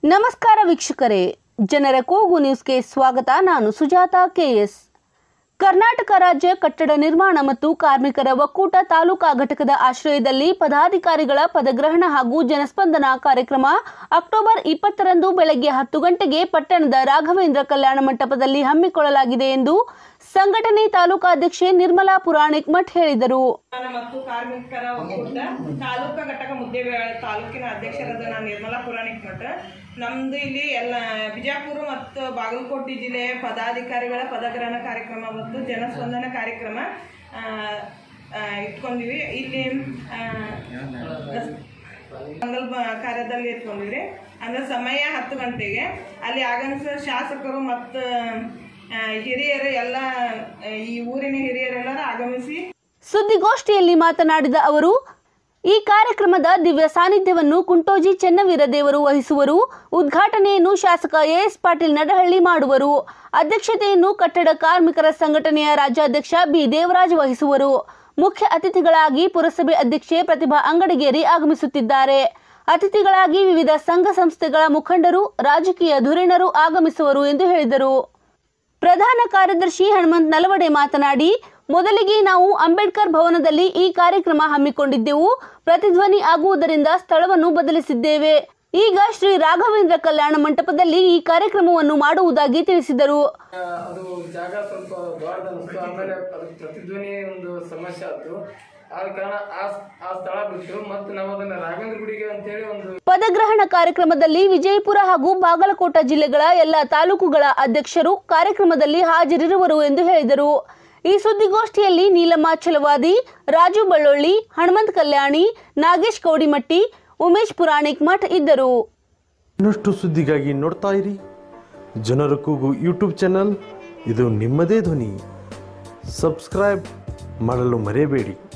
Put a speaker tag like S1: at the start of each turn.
S1: ನಮಸ್ಕಾರ ವೀಕ್ಷಕರೇ ಜನರ ಕೂಗು ನ್ಯೂಸ್ಗೆ ಸ್ವಾಗತ ನಾನು ಸುಜಾತ ಕೆಎಸ್ ಕರ್ನಾಟಕ ರಾಜ್ಯ ಕಟ್ಟಡ ನಿರ್ಮಾಣ ಮತ್ತು ಕಾರ್ಮಿಕರ ಒಕ್ಕೂಟ ತಾಲೂಕಾ ಘಟಕದ ಆಶ್ರಯದಲ್ಲಿ ಪದಾಧಿಕಾರಿಗಳ ಪದಗ್ರಹಣ ಹಾಗೂ ಜನಸ್ಪಂದನ ಕಾರ್ಯಕ್ರಮ ಅಕ್ಟೋಬರ್ ಇಪ್ಪತ್ತರಂದು ಬೆಳಗ್ಗೆ ಹತ್ತು ಗಂಟೆಗೆ ಪಟ್ಟಣದ ರಾಘವೇಂದ್ರ ಕಲ್ಯಾಣ ಮಂಟಪದಲ್ಲಿ ಹಮ್ಮಿಕೊಳ್ಳಲಾಗಿದೆ ಎಂದು ಸಂಘಟನೆ ತಾಲೂಕಾಧ್ಯಕ್ಷೆ ನಿರ್ಮಲಾ ಪುರಾಣಿಕ್ ಮಠ್ ಹೇಳಿದರು
S2: ನಾನು ಮತ್ತು ಕಾರ್ಮಿಕರ ಒಕ್ಕೂಟ ತಾಲೂಕಾ ಘಟಕ ಮುದ್ದೇಬೇಳೆ ತಾಲೂಕಿನ ಅಧ್ಯಕ್ಷರಾದ ನಾನು ನಿರ್ಮಲಾ ಪುರಾಣಿಕ್ ಮಠ ನಮ್ದು ಇಲ್ಲಿ ಎಲ್ಲ ಬಿಜಾಪುರ ಮತ್ತು ಬಾಗಲಕೋಟೆ ಜಿಲ್ಲೆಯ ಪದಾಧಿಕಾರಿಗಳ ಪದಗ್ರಹಣ ಕಾರ್ಯಕ್ರಮ ಮತ್ತು ಜನಸ್ಪಂದನ ಕಾರ್ಯಕ್ರಮ ಆ, ಆ, ಇಟ್ಕೊಂಡಿವಿ ಇಲ್ಲಿ ಆ, ಮಂಗಲ್ ಬ- ಕಾರ್ಯದಲ್ಲಿ ಇಟ್ಕೊಂಡಿವ್ರಿ ಅಂದ್ರೆ ಸಮಯ ಹತ್ತು ಗಂಟೆಗೆ ಅಲ್ಲಿ ಆಗಮಿಸಿದ ಶಾಸಕರು ಮತ್ತು ಆ, ಹಿರಿಯರು ಎಲ್ಲ ಆ, ಈ ಊರಿನ ಹಿರಿಯರೆಲ್ಲರೂ ಆಗಮಿಸಿ
S1: ಸುದ್ದಿಗೋಷ್ಠಿಯಲ್ಲಿ ಮಾತನಾಡಿದ ಅವರು ಈ ಕಾರ್ಯಕ್ರಮದ ದಿವ್ಯ ಸಾನ್ನಿಧ್ಯವನ್ನು ಕುಂಟೋಜಿ ಚೆನ್ನವೀರ ದೇವರು ವಹಿಸುವರು ಉದ್ಘಾಟನೆಯನ್ನು ಶಾಸಕ ಎಎಸ್ ಪಾಟೀಲ್ ನಡಹಳ್ಳಿ ಮಾಡುವರು ಅಧ್ಯಕ್ಷತೆಯನ್ನು ಕಟ್ಟಡ ಕಾರ್ಮಿಕರ ಸಂಘಟನೆಯ ರಾಜ್ಯಾಧ್ಯಕ್ಷ ಬಿ ದೇವರಾಜ್ ವಹಿಸುವರು ಮುಖ್ಯ ಅತಿಥಿಗಳಾಗಿ ಪುರಸಭೆ ಅಧ್ಯಕ್ಷೆ ಪ್ರತಿಭಾ ಅಂಗಡಿಗೇರಿ ಆಗಮಿಸುತ್ತಿದ್ದಾರೆ ಅತಿಥಿಗಳಾಗಿ ವಿವಿಧ ಸಂಘ ಸಂಸ್ಥೆಗಳ ಮುಖಂಡರು ರಾಜಕೀಯ ಧುರೀಣರು ಆಗಮಿಸುವರು ಎಂದು ಹೇಳಿದರು ಪ್ರಧಾನ ಕಾರ್ಯದರ್ಶಿ ಹನುಮಂತ್ ನಲವಡೆ ಮಾತನಾಡಿ ಮೊದಲಿಗೆ ನಾವು ಅಂಬೇಡ್ಕರ್ ಭವನದಲ್ಲಿ ಈ ಕಾರ್ಯಕ್ರಮ ಹಮ್ಮಿಕೊಂಡಿದ್ದೆವು ಪ್ರತಿಧ್ವನಿ ಆಗುವುದರಿಂದ ಸ್ಥಳವನ್ನು ಬದಲಿಸಿದ್ದೇವೆ ಈಗ ಶ್ರೀ ರಾಘವೇಂದ್ರ ಕಲ್ಯಾಣ ಮಂಟಪದಲ್ಲಿ ಈ ಕಾರ್ಯಕ್ರಮವನ್ನು ಮಾಡುವುದಾಗಿ ತಿಳಿಸಿದರು
S3: ಆ, ಅದು ಜಾಗ ಸ್ವಲ್ಪ ದೊಡ್ಡದನ್ನಿಸ್ತು ಆಮೇಲೆ ಅದು ಪ್ರತಿಧ್ವನಿ ಒಂದು ಸಮಸ್ಯೆ ಆಯ್ತು ಆದ ಕಾರಣ ಆ ಆ ಸ್ಥಳ ಬಿಟ್ಟು ಮತ್ತು ನಾವು ಅದನ್ನ ರಾಘವೇಂದ್ರ ಗುಡಿಗೆ ಅಂತೇಳಿ ಒಂದು
S1: ಪದಗ್ರಹಣ ಕಾರ್ಯಕ್ರಮದಲ್ಲಿ ವಿಜಯಪುರ ಹಾಗೂ ಬಾಗಲಕೋಟ ಜಿಲ್ಲೆಗಳ ಎಲ್ಲ ತಾಲೂಕುಗಳ ಅಧ್ಯಕ್ಷರು ಕಾರ್ಯಕ್ರಮದಲ್ಲಿ ಹಾಜರಿರುವರು ಎಂದು ಹೇಳಿದರು ಈ ಸುದ್ದಿಗೋಷ್ಠಿಯಲ್ಲಿ ನೀಲಮ್ಮ ಛಲವಾದಿ ರಾಜು ಬಳ್ಳೊಳ್ಳಿ ಹನುಮಂತ್ ಕಲ್ಯಾಣಿ ನಾಗೇಶ್ ಕೌಡಿಮಟ್ಟಿ ಉಮೇಶ್ ಪುರಾಣಿಕ್ ಮಠ್ ಇದ್ದರು
S4: ಇನ್ನಷ್ಟು ಸುದ್ದಿಗಾಗಿ ನೋಡ್ತಾ ಇರಿ ಜನರ ಕೂಗು ಯೂಟ್ಯೂಬ್ ಚಾನಲ್ ಇದು ನಿಮ್ಮದೇ ಧ್ವನಿ ಸಬ್ಸ್ಕ್ರೈಬ್ ಮಾಡಲು ಮರೆಯಬೇಡಿ